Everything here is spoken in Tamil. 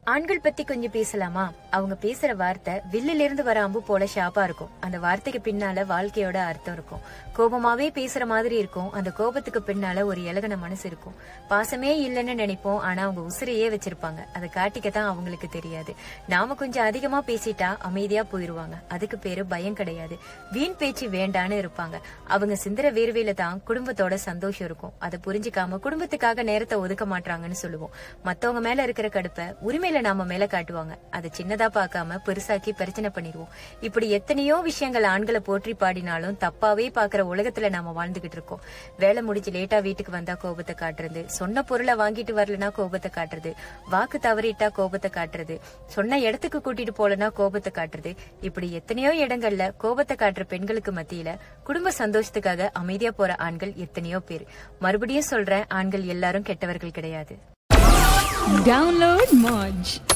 ஆண்கள் பத்தி கொஞ்சம் பேசலாமா அவங்க பேசுற வார்த்தை வில்லில இருந்து வர அம்பு போல ஷாப்பா இருக்கும் அந்த வார்த்தைக்கு பின்னால வாழ்க்கையோட அர்த்தம் இருக்கும் கோபமாவே பேசுற மாதிரி இருக்கும் அந்த கோபத்துக்கு பின்னால ஒரு இலகன மனசு இருக்கும் பாசமே இல்லைன்னு நினைப்போம் ஆனா அவங்க உசிரையே வச்சிருப்பாங்க அதை காட்டிக்கத்தான் அவங்களுக்கு தெரியாது நாம கொஞ்சம் அதிகமா பேசிட்டா அமைதியா போயிருவாங்க அதுக்கு பேரு பயம் கிடையாது வீண் பேச்சு வேண்டான்னு இருப்பாங்க அவங்க சிந்தர வேர்வையில தான் குடும்பத்தோட சந்தோஷம் இருக்கும் அதை புரிஞ்சுக்காம குடும்பத்துக்காக நேரத்தை ஒதுக்க மாட்டாங்கன்னு சொல்லுவோம் மத்தவங்க மேல இருக்கிற கடுப்பை உரிமையில நாம மேல காட்டுவாங்க அதை சின்னதா பார்க்காம பெருசாக்கி பிரச்சனை பண்ணிடுவோம் இப்படி எத்தனையோ விஷயங்கள் ஆண்களை போற்றி பாடினாலும் தப்பாவே பாக்குற உலகத்துல நாம வாழ்ந்துகிட்டு இருக்கோம் வேலை முடிச்சு லேட்டா வீட்டுக்கு வந்தா கோபத்தை காட்டுறது சொன்ன பொருளை வாங்கிட்டு வரலனா கோபத்தை காட்டுறது வாக்கு தவறிட்டா கோபத்தை காட்டுறது சொன்ன இடத்துக்கு கூட்டிட்டு போலனா கோபத்தை காட்டுறது இப்படி எத்தனையோ இடங்கள்ல கோபத்தை காட்டுற பெண்களுக்கு மத்தியில குடும்ப சந்தோஷத்துக்காக அமைதியா போற ஆண்கள் எத்தனையோ பேர் மறுபடியும் சொல்றேன் ஆண்கள் எல்லாரும் கெட்டவர்கள் கிடையாது Download Moj.